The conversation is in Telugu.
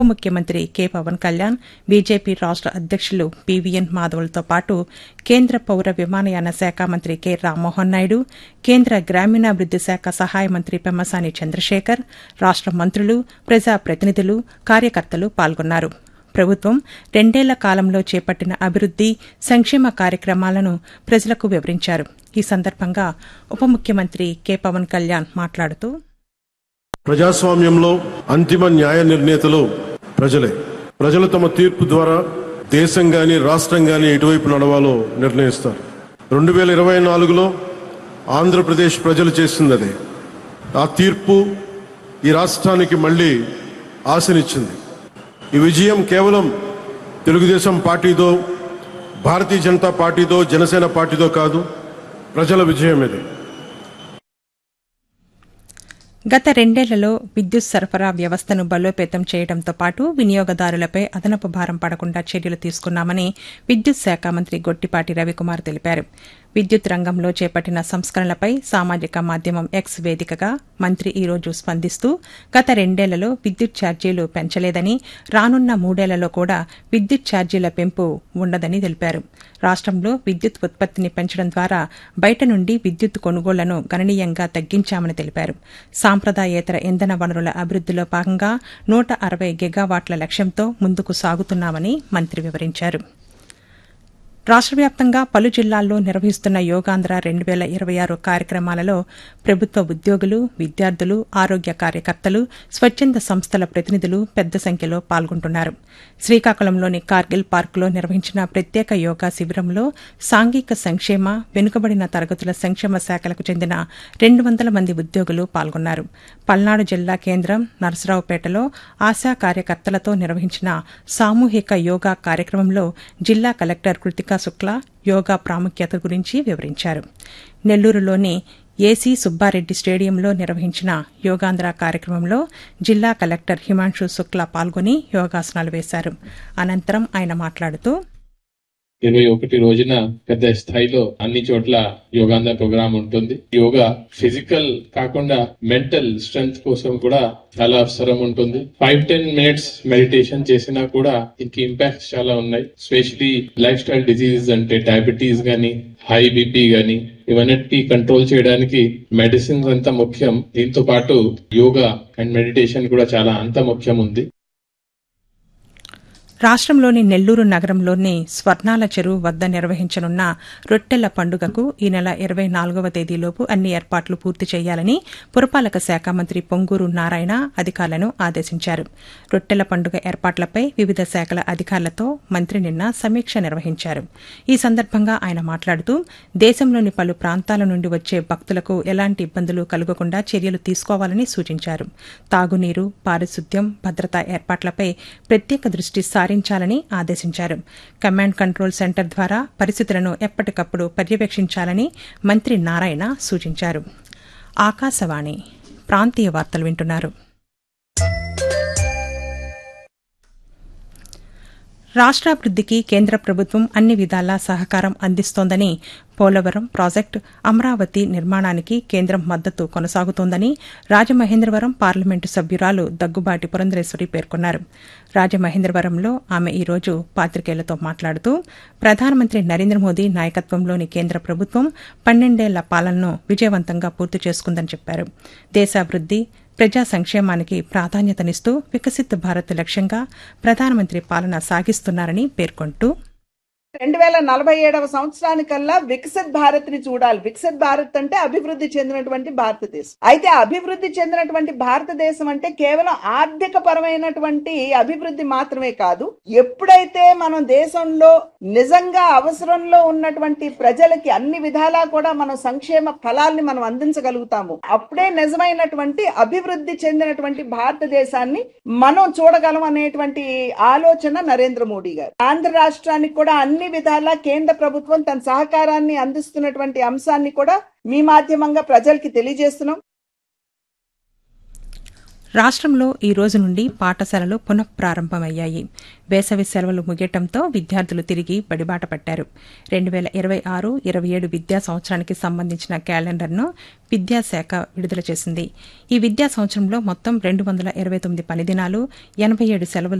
ముఖ్యమంత్రి కె పవన్ కళ్యాణ్ బీజేపీ రాష్ట అధ్యక్షులు పీవీఎన్ మాధవ్లతో పాటు కేంద్ర పౌర విమానయాన శాఖ మంత్రి కె రామ్మోహన్ నాయుడు కేంద్ర గ్రామీణాభివృద్ది శాఖ సహాయ మంత్రి పెమ్మసాని చంద్రశేఖర్ రాష్ట మంత్రులు ప్రజాప్రతినిధులు కార్యకర్తలు పాల్గొన్నారు ప్రభుత్వం రెండేళ్ల కాలంలో చేపట్టిన అభివృద్ది సంక్షేమ కార్యక్రమాలను ప్రజలకు వివరించారు ఈ సందర్భంగా ఉప ముఖ్యమంత్రి కె పవన్ కళ్యాణ్ మాట్లాడుతూ ప్రజాస్వామ్యంలో అంతిమ న్యాయ నిర్ణేతలు ప్రజలే ప్రజలు తమ తీర్పు ద్వారా దేశం గాని రాష్ట్రం గాని ఎటువైపు నడవాలో నిర్ణయిస్తారు రెండు వేల ఇరవై నాలుగులో ఆంధ్రప్రదేశ్ ప్రజలు చేసింది అదే ఆ తీర్పు ఈ రాష్ట్రానికి మళ్ళీ ఆశనిచ్చింది ఈ విజయం కేవలం తెలుగుదేశం పార్టీతో భారతీయ జనతా పార్టీతో జనసేన పార్టీతో కాదు ప్రజల విజయం ఇది గత రెండేళ్లలో విద్యుత్ సరఫరా వ్యవస్థను బలోపేతం చేయడంతో పాటు వినియోగదారులపై అదనపు భారం పడకుండా చర్యలు తీసుకున్నామని విద్యుత్ శాఖ మంత్రి గొట్టిపాటి రవికుమార్ తెలిపారు విద్యుత్ రంగంలో చేపట్టిన సంస్కరణలపై సామాజిక మాధ్యమం ఎక్స్ వేదికగా మంత్రి ఈ రోజు స్పందిస్తూ గత రెండేళ్లలో విద్యుత్ ఛార్జీలు పెంచలేదని రానున్న మూడేళ్లలో కూడా విద్యుత్ ఛార్జీల పెంపు ఉండదని తెలిపారు రాష్టంలో విద్యుత్ ఉత్పత్తిని పెంచడం ద్వారా బయట నుండి విద్యుత్ కొనుగోళ్లను గణనీయంగా తగ్గించామని తెలిపారు సాంప్రదాయేతర ఇంధన వనరుల అభివృద్దిలో భాగంగా నూట అరవై గిగావాట్ల లక్ష్యంతో ముందుకు సాగుతున్నామని మంత్రి వివరించారు రాష్ట్ర వ్యాప్తంగా పలు జిల్లాల్లో నిర్వహిస్తున్న యోగాంధ్ర రెండు వేల ఇరవై ఆరు కార్యక్రమాలలో ప్రభుత్వ ఉద్యోగులు విద్యార్థులు ఆరోగ్య కార్యకర్తలు స్వచ్ఛంద సంస్థల ప్రతినిధులు పెద్ద సంఖ్యలో పాల్గొంటున్నారు శ్రీకాకుళంలోని కార్గిల్ పార్కులో నిర్వహించిన ప్రత్యేక యోగా శిబిరంలో సాంఘిక సంక్షేమ వెనుకబడిన తరగతుల సంక్షేమ శాఖలకు చెందిన రెండు వందల మంది ఉద్యోగులు పాల్గొన్నారు పల్నాడు జిల్లా కేంద్రం నరసరావుపేటలో ఆశా కార్యకర్తలతో నిర్వహించిన సామూహిక యోగా కార్యక్రమంలో జిల్లా కలెక్టర్ కృతికా శుక్లా యోగా ప్రాముఖ్యత గురించి వివరించారు నెల్లూరులోని ఏసీ సుబ్బారెడ్డి స్టేడియంలో నిర్వహించిన యోగాంధ్ర కార్యక్రమంలో జిల్లా కలెక్టర్ హిమాంశు శుక్లా పాల్గొని యోగాసనాలు వేశారు అనంతరం ఆయన మాట్లాడుతూ ఇరవై ఒకటి రోజున పెద్ద స్థాయిలో అన్ని చోట్ల యోగాంధ్ర ప్రోగ్రామ్ ఉంటుంది యోగా ఫిజికల్ కాకుండా మెంటల్ స్ట్రెంగ్త్ కోసం కూడా చాలా అవసరం ఉంటుంది ఫైవ్ టెన్ మినిట్స్ మెడిటేషన్ చేసినా కూడా దీనికి ఇంపాక్ట్స్ చాలా ఉన్నాయి స్పెషలీ లైఫ్ స్టైల్ డిజీజ్ అంటే డయాబెటీస్ గానీ హై బీపీ గానీ ఇవన్నిటి కంట్రోల్ చేయడానికి మెడిసిన్స్ అంత ముఖ్యం దీంతో పాటు యోగా అండ్ మెడిటేషన్ కూడా చాలా అంత ముఖ్యం ఉంది రాష్ట్రంలోని నెల్లూరు నగరంలోని స్వర్ణాల చెరువు వద్ద నిర్వహించనున్న రొట్టెల పండుగకు ఈ నెల ఇరవై నాలుగవ తేదీలోపు అన్ని ఏర్పాట్లు పూర్తి చేయాలని పురపాలక శాఖ మంత్రి పొంగూరు నారాయణ అధికారులను ఆదేశించారు రొట్టెల పండుగ ఏర్పాట్లపై వివిధ శాఖల అధికారులతో మంత్రి నిన్న సమీక్ష నిర్వహించారు ఈ సందర్భంగా ఆయన మాట్లాడుతూ దేశంలోని పలు ప్రాంతాల నుండి వచ్చే భక్తులకు ఎలాంటి ఇబ్బందులు కలగకుండా చర్యలు తీసుకోవాలని సూచించారు తాగునీరు పారిశుద్ధ్యం భద్రతా ఏర్పాట్లపై ప్రత్యేక దృష్టి సారించాలని ఆదేశించారు కమాండ్ కంట్రోల్ సెంటర్ ద్వారా పరిస్థితులను ఎప్పటికప్పుడు పర్యవేక్షించాలని మంత్రి నారాయణ సూచించారు ఆకాశవాణి ప్రాంతీయ వార్తలు వింటున్నారు రాష్ట్రాభివృద్దికి కేంద్ర ప్రభుత్వం అన్ని విధాలా సహకారం అందిస్తోందని పోలవరం ప్రాజెక్టు అమరావతి నిర్మాణానికి కేంద్రం మద్దతు కొనసాగుతోందని రాజమహేంద్రవరం పార్లమెంటు సభ్యురాలు దగ్గుబాటి పురంధరేశ్వరి పేర్కొన్నారు రాజమహేంద్రవరంలో ఆమె ఈ రోజు పాతికేయులతో మాట్లాడుతూ ప్రధానమంత్రి నరేంద్ర మోదీ నాయకత్వంలోని కేంద్ర ప్రభుత్వం పన్నెండేళ్ల పాలనను విజయవంతంగా పూర్తి చేసుకుందని చెప్పారు దేశాభివృద్ది ప్రజా సంక్షేమానికి ప్రాధాన్యతనిస్తూ వికసిత్ భారత్ లక్ష్యంగా ప్రధానమంత్రి పాలన సాగిస్తున్నారని పేర్కొంటూ రెండు వేల నలభై ఏడవ సంవత్సరానికల్లా వికసిత్ భారత్ ని చూడాలి వికసిత్ భారత్ అంటే అభివృద్ధి చెందినటువంటి భారతదేశం అయితే అభివృద్ధి చెందినటువంటి భారతదేశం అంటే కేవలం ఆర్థిక పరమైనటువంటి అభివృద్ధి మాత్రమే కాదు ఎప్పుడైతే మనం దేశంలో నిజంగా అవసరంలో ఉన్నటువంటి ప్రజలకి అన్ని విధాలా కూడా మనం సంక్షేమ ఫలాల్ని మనం అందించగలుగుతాము అప్పుడే నిజమైనటువంటి అభివృద్ధి చెందినటువంటి భారతదేశాన్ని మనం చూడగలం అనేటువంటి ఆలోచన నరేంద్ర మోడీ గారు ఆంధ్ర రాష్ట్రానికి కూడా అన్ని విధాలా కేంద్ర ప్రభుత్వం తన సహకారాన్ని అందిస్తున్నటువంటి అంశాన్ని కూడా మీ మాధ్యమంగా ప్రజలకి తెలియజేస్తున్నాం రాష్ట్రంలో ఈ రోజు నుండి పాఠశాలలు పునఃప్రారంభమయ్యాయి వేసవి సెలవులు ముగియటంతో విద్యార్థులు తిరిగి బడిబాట పట్టారు రెండు వేల ఇరవై ఆరు ఇరవై ఏడు విద్యా సంవత్సరానికి సంబంధించిన క్యాలెండర్ను విద్యాశాఖ విడుదల చేసింది ఈ విద్యా సంవత్సరంలో మొత్తం రెండు వందల ఇరవై తొమ్మిది పని దినాలు ఎనభై ఏడు సెలవులు